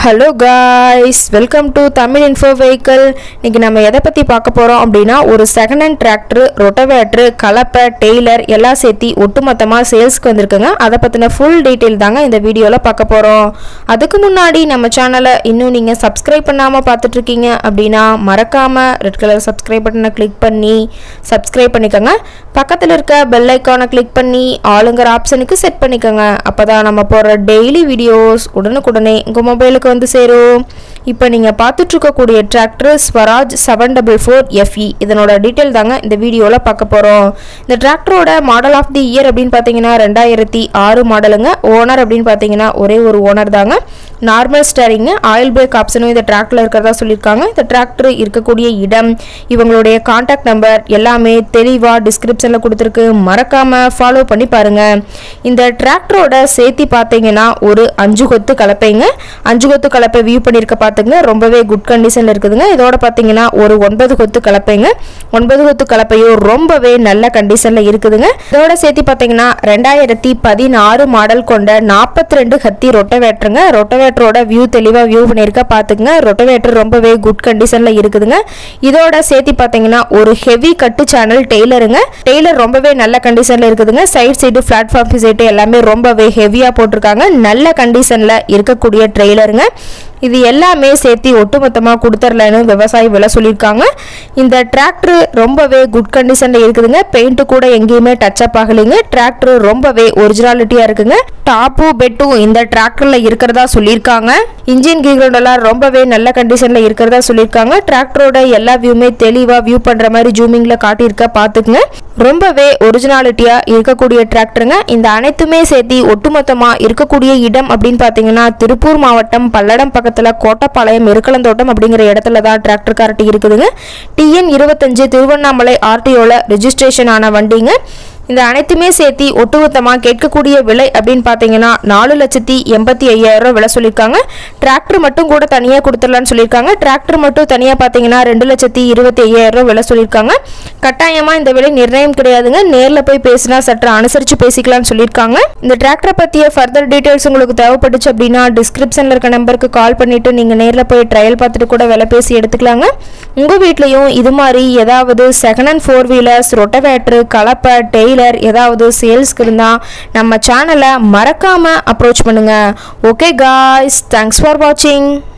hello guys welcome to Tamil info vehicle இன்னைக்கு நம்ம எதை பற்றி பார்க்க போகிறோம் அப்படின்னா ஒரு செகண்ட் ஹேண்ட் டிராக்டர் ரொட்டவேட்ரு கலப்பை டெய்லர் எல்லாம் சேர்த்து ஒட்டுமொத்தமாக சேல்ஸ்க்கு வந்திருக்குங்க அதை பற்றின ஃபுல் டீட்டெயில் தாங்க இந்த வீடியோவில் பார்க்க போகிறோம் அதுக்கு முன்னாடி நம்ம சேனலை இன்னும் நீங்கள் சப்ஸ்கிரைப் பண்ணாமல் பார்த்துட்ருக்கீங்க அப்படின்னா மறக்காமல் ரெட் கலர் சப்ஸ்கிரைப் பட்டனை கிளிக் பண்ணி சப்ஸ்கிரைப் பண்ணிக்கோங்க பக்கத்தில் இருக்க பெல் ஐக்கானை கிளிக் பண்ணி ஆளுங்கிற ஆப்ஷனுக்கு செட் பண்ணிக்கோங்க அப்போ தான் நம்ம போடுற டெய்லி வீடியோஸ் உடனுக்குடனே உங்கள் மொபைலுக்கு வந்து சேரும் இப்போ நீங்கள் பார்த்துட்டு இருக்கக்கூடிய tractor Swaraj seven double four FE இதனோட டீட்டெயில் தாங்க இந்த வீடியோவில் பார்க்க போகிறோம் இந்த டிராக்டரோட மாடல் ஆஃப் தி இயர் அப்படின்னு பார்த்தீங்கன்னா ரெண்டாயிரத்தி ஆறு மாடலுங்க ஓனர் அப்படின்னு பார்த்தீங்கன்னா ஒரே ஒரு ஓனர் தாங்க நார்மல் ஸ்டேரிங்கு ஆயில் பிரேக் ஆப்ஷனும் இந்த டிராக்டரில் இருக்கிறதா சொல்லியிருக்காங்க இந்த டிராக்டர் இருக்கக்கூடிய இடம் இவங்களுடைய காண்டாக்ட் நம்பர் எல்லாமே தெளிவாக டிஸ்கிரிப்ஷனில் கொடுத்துருக்கு மறக்காமல் ஃபாலோ பண்ணி பாருங்கள் இந்த டிராக்டரோட சேர்த்தி பார்த்தீங்கன்னா ஒரு அஞ்சு கொத்து கலப்பைங்க அஞ்சு கொத்து கலப்பை வியூ பண்ணியிருக்க பார்த்துங்க ரொம்பவே குட் கண்டிஷனில் இருக்குதுங்க இதோட பார்த்தீங்கன்னா ஒரு ஒன்பது கொத்து கலப்பைங்க ஒன்பது கொத்து கலப்பையும் ரொம்பவே நல்ல கண்டிஷனில் இருக்குதுங்க இதோட சேர்த்து பார்த்தீங்கன்னா ரெண்டாயிரத்தி பதினாறு மாடல் கொண்ட நாற்பத்தி ரெண்டு ஹத்தி ரொட்டவேட்டருங்க ரொட்டவேட்டரோட வியூ தெளிவாக வியூ பண்ணியிருக்க பார்த்துக்குங்க ரொட்டவேட்டர் ரொம்பவே குட் கண்டிஷனில் இருக்குதுங்க இதோட சேர்த்து பார்த்தீங்கன்னா ஒரு ஹெவி கட்டு சேனல் டெய்லருங்க டெய்லர் ரொம்பவே நல்ல கண்டிஷனில் இருக்குதுங்க சைட் சைடு பிளாட்ஃபார்ம் சைடு எல்லாமே ரொம்பவே ஹெவியாக போட்டிருக்காங்க நல்ல கண்டிஷனில் இருக்கக்கூடிய ட்ரெய்லருங்க இது எல்லாமே சேர்த்து ஒட்டுமொத்தமாக கொடுத்துர்லன்னு விவசாயி விலை சொல்லியிருக்காங்க இந்த டிராக்டர் ரொம்பவே குட் கண்டிஷனில் இருக்குதுங்க பெயிண்ட்டு கூட எங்கேயுமே டச் அப் ஆகலைங்க டிராக்டர் ரொம்பவே ஒரிஜினாலிட்டியாக இருக்குங்க டாப்பு பெட்டும் இந்த டிராக்டரில் இருக்கிறதா சொல்லியிருக்காங்க இன்ஜின் கீக்ரவுண்ட் எல்லாம் ரொம்பவே நல்ல கண்டிஷனில் இருக்கிறதா சொல்லியிருக்காங்க டிராக்டரோட எல்லா வியூமே தெளிவாக வியூ பண்ணுற மாதிரி ஜூமிங்கில் காட்டியிருக்க பார்த்துக்குங்க ரொம்பவே ஒரிஜினாலிட்டியாக இருக்கக்கூடிய டிராக்டருங்க இந்த அனைத்துமே சேர்த்து ஒட்டுமொத்தமாக இருக்கக்கூடிய இடம் அப்படின்னு பார்த்தீங்கன்னா திருப்பூர் மாவட்டம் பல்லடம் பக்கத்தில் கோட்டப்பாளையம் எருக்கலந்தோட்டம் அப்படிங்கிற இடத்துல தான் டிராக்டர் கார்ட்டி இருக்குதுங்க டிஎன் இருபத்தஞ்சு திருவண்ணாமலை ஆர்டிஓவில் ரெஜிஸ்ட்ரேஷன் ஆன வண்டிங்க இந்த அனைத்துமே சேர்த்து ஒட்டுமொத்தமாக கேட்கக்கூடிய விலை அப்படின்னு பார்த்தீங்கன்னா நாலு லட்சத்தி எண்பத்தி ஐயாயிரம் ரூபாய் விலை சொல்லியிருக்காங்க டிராக்டர் மட்டும் கூட தனியாக கொடுத்துடலான்னு சொல்லியிருக்காங்க டிராக்டர் மட்டும் தனியாக பார்த்தீங்கன்னா ரெண்டு லட்சத்தி இருபத்தி ஐயாயிரம் ரூபாய் விலை சொல்லியிருக்காங்க கட்டாயமாக இந்த விலை நிர்ணயம் கிடையாதுங்க நேரில் போய் பேசினா சற்று அனுசரித்து பேசிக்கலாம்னு சொல்லியிருக்காங்க இந்த டிராக்டரை பற்றிய ஃபர்தர் டீட்டெயில்ஸ் உங்களுக்கு தேவைப்பட்டுச்சு அப்படின்னா டிஸ்கிரிப்ஷனில் இருக்க நம்பருக்கு கால் பண்ணிவிட்டு நீங்கள் நேரில் போய் ட்ரையல் பார்த்துட்டு கூட விலை பேசி எடுத்துக்கலாங்க உங்கள் வீட்லேயும் இது மாதிரி ஏதாவது second hand four wheelers rotavator கலப்பை டெய்லர் ஏதாவது சேல்ஸ்க்கு இருந்தால் நம்ம சேனலை மறக்காமல் அப்ரோச் பண்ணுங்கள் ஓகே காய்ஸ் தேங்க்ஸ் ஃபார் வாட்சிங்